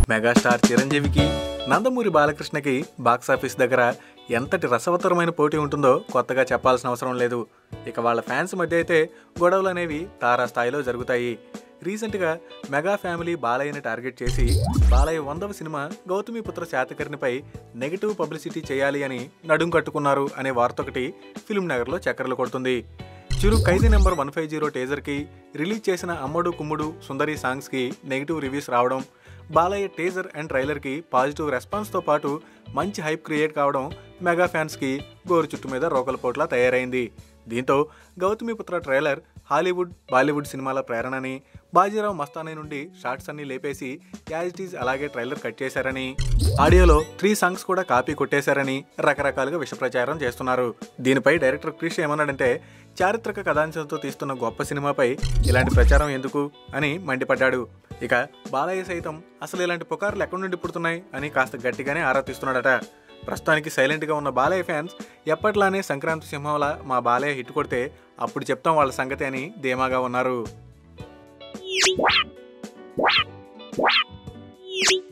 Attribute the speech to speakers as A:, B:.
A: megastar చిరంజీవికి Nandamuri బాలకృష్ణకి box office దగ్గర ఎంతటి రసవత్తరమైన పోటీ ఉంటుందో కొత్తగా చెప్పాల్సిన అవసరం లేదు ఇక వాళ్ళ ఫ్యాన్స్ మధ్య అయితే గొడవలు అనేవి తారా స్థాయిలో జరుగుతాయి రీసెంట్గా మెగా ఫ్యామిలీ బాలయ్యని టార్గెట్ చేసి బాలయ్య వందవ సినిమా గౌతమిపుత్ర శాతకర్ణిపై నెగిటివ్ పబ్లిసిటీ చేయాలి అని నడుం కట్టుకున్నారు అనే వార్త ఒకటి ఫిల్మ్ నగర్లో చక్కర్లు కొడుతుంది Chiru Khaidi number one five zero టేజర్కి రిలీజ్ చేసిన అమ్మడు కుమ్ముడు సుందరి సాంగ్స్కి నెగిటివ్ రివ్యూస్ రావడం బాలయ్య టేజర్ అండ్ ట్రైలర్కి పాజిటివ్ రెస్పాన్స్తో పాటు మంచి హైప్ క్రియేట్ కావడం మెగా ఫ్యాన్స్కి గోరు చుట్టు మీద రోకలపోట్లా తయారైంది దీంతో గౌతమిపుత్ర ట్రైలర్ హాలీవుడ్ బాలీవుడ్ సినిమాల ప్రేరణని బాజీరావు మస్తానీ నుండి షార్ట్స్ అన్ని లేపేసి యాజ్ ఇట్ ఈజ్ అలాగే ట్రైలర్ కట్ చేశారని ఆడియోలో త్రీ సాంగ్స్ కూడా కాపీ కొట్టేశారని రకరకాలుగా విష ప్రచారం చేస్తున్నారు దీనిపై డైరెక్టర్ క్రిష్ ఏమన్నాడంటే చారిత్రక కథాంశంతో తీస్తున్న గొప్ప సినిమాపై ఇలాంటి ప్రచారం ఎందుకు అని మండిపడ్డాడు ఇక బాలయ్య సైతం అసలు ఇలాంటి పుకార్లు ఎక్కడి నుండి పుడుతున్నాయి అని కాస్త గట్టిగానే ఆరా తీస్తున్నాడట ప్రస్తుతానికి సైలెంట్గా ఉన్న బాలయ్య ఫ్యాన్స్ ఎప్పట్లానే సంక్రాంతి సింహంలా మా బాలయ్య హిట్ కొడితే అప్పుడు చెప్తాం వాళ్ళ సంగతి అని ధీమాగా ఉన్నారు